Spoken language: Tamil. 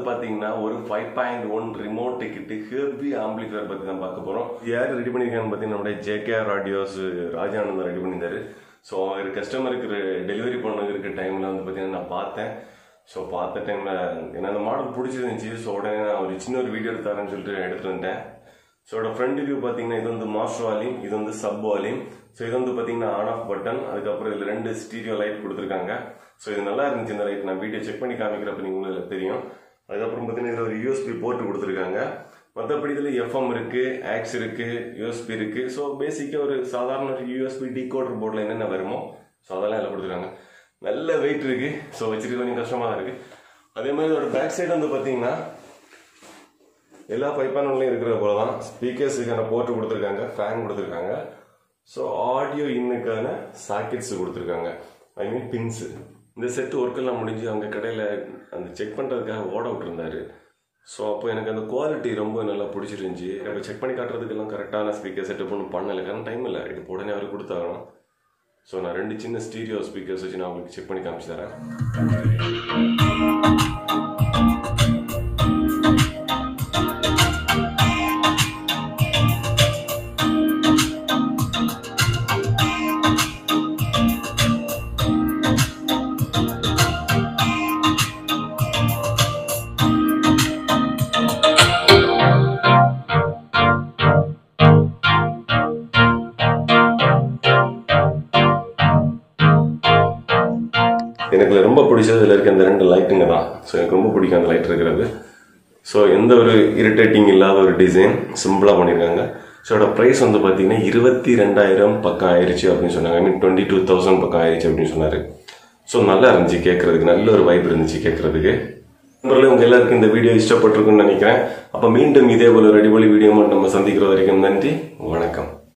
பார்த்தீங்கன்னா ஒரு five point one remote ticket heavy amplifier பற்றி தான் பார்க்க போகிறோம் யார் ரெடி பண்ணியிருக்காங்கன்னு பார்த்தீங்கன்னா நம்முடைய ஜேகேஆர் ஆடியோஸ் ராஜானந்தன் ரெடி பண்ணியிருந்தாரு ஸோ அவர் கஸ்டமருக்கு டெலிவரி பண்ண இருக்க டைமில் வந்து பார்த்தீங்கன்னா நான் பார்த்தேன் ஸோ பார்த்த டைமில் எனக்கு அந்த மாடல் பிடிச்சிருந்துச்சு ஸோ உடனே நான் ஒரு சின்ன ஒரு வீடியோ எடுத்தாரேன்னு சொல்லிட்டு எடுத்துட்டு வந்துட்டேன் ஸோ இதோட ஃப்ரண்ட் வியூ பார்த்தீங்கன்னா இது வந்து மாஸ்டர் வால்யூம் இது வந்து சப் வால்யூம் ஸோ இது வந்து பார்த்தீங்கன்னா ஆன் ஆஃப் பட்டன் அதுக்கப்புறம் இதில் ரெண்டு ஸ்டீரியோ லைட் கொடுத்துருக்காங்க ஸோ இது நல்லா இருந்துச்சு இந்த லைட் நான் வீடியோ செக் பண்ணி காமிக்கிறப்ப நீங்கள் உங்களுக்கு தெரியும் அதுக்கப்புறம் பார்த்தீங்கன்னா இதில் ஒரு யூஎஸ்பி போர்ட் கொடுத்துருக்காங்க மற்றபடி இதில் எஃப்எம் இருக்கு ஆக்ஸ் இருக்கு யூஎஸ்பி இருக்கு ஸோ பேசிக்காக ஒரு சாதாரண ஒரு யூஎஸ்பி டிகோடர் போர்டில் என்னென்ன வருமோ ஸோ அதெல்லாம் இதில் கொடுத்துருக்காங்க நல்ல வெயிட் இருக்கு ஸோ வச்சிருக்க கொஞ்சம் கஷ்டமாக தான் இருக்கு அதே மாதிரி இதோட பேக் சைடு வந்து பார்த்தீங்கன்னா எல்லா பைப்பானுலையும் இருக்கிற போல தான் ஸ்பீக்கர்ஸுக்கான போர்ட் கொடுத்துருக்காங்க ஃபேன் கொடுத்துருக்காங்க ஸோ ஆடியோ இன்னுக்கான சாக்கெட்ஸ் கொடுத்துருக்காங்க ஐ மீன் பின்ஸ் இந்த செட் ஒர்க்கெல்லாம் முடிஞ்சு அவங்க கடையில் அந்த செக் பண்ணுறதுக்காக ஓட விட்டுருந்தாரு ஸோ அப்போ எனக்கு அந்த குவாலிட்டி ரொம்ப நல்லா பிடிச்சிருந்துச்சி இப்போ செக் பண்ணி காட்டுறதுக்கெல்லாம் கரெக்டான ஸ்பீக்கர் செட்டப் ஒன்றும் பண்ணலை காரணம் டைம் இல்லை இப்போ உடனே அவர் கொடுத்தாகணும் ஸோ நான் ரெண்டு சின்ன ஸ்டீரியோ ஸ்பீக்கர்ஸ் வச்சு நான் உங்களுக்கு செக் பண்ணி காமிச்சு தரேன் எனக்கு இதுல ரொம்ப பிடிச்சது இதில் இருக்க அந்த ரெண்டு லைட்டுங்க தான் ஸோ எனக்கு ரொம்ப பிடிக்கும் அந்த லைட் இருக்கிறது ஸோ எந்த ஒரு இரிட்டேட்டிங் இல்லாத ஒரு டிசைன் சிம்பிளாக பண்ணியிருக்காங்க ஸோ இதோட ப்ரைஸ் வந்து பார்த்தீங்கன்னா இருபத்தி ரெண்டாயிரம் பக்கம் ஆயிடுச்சு அப்படின்னு சொன்னாங்க I mean twenty two thousand பக்கம் ஆயிடுச்சு அப்படின்னு சொன்னார் ஸோ நல்லா இருந்துச்சு கேட்கறதுக்கு நல்ல ஒரு வைப் இருந்துச்சு கேட்கறதுக்கு நண்பர்களே உங்க எல்லாருக்கும் இந்த வீடியோ இஷ்டப்பட்டிருக்குன்னு நினைக்கிறேன் அப்போ மீண்டும் இதே போல ஒரு அடிப்பொலி வீடியோ நம்ம சந்திக்கிற வரைக்கும் நன்றி வணக்கம்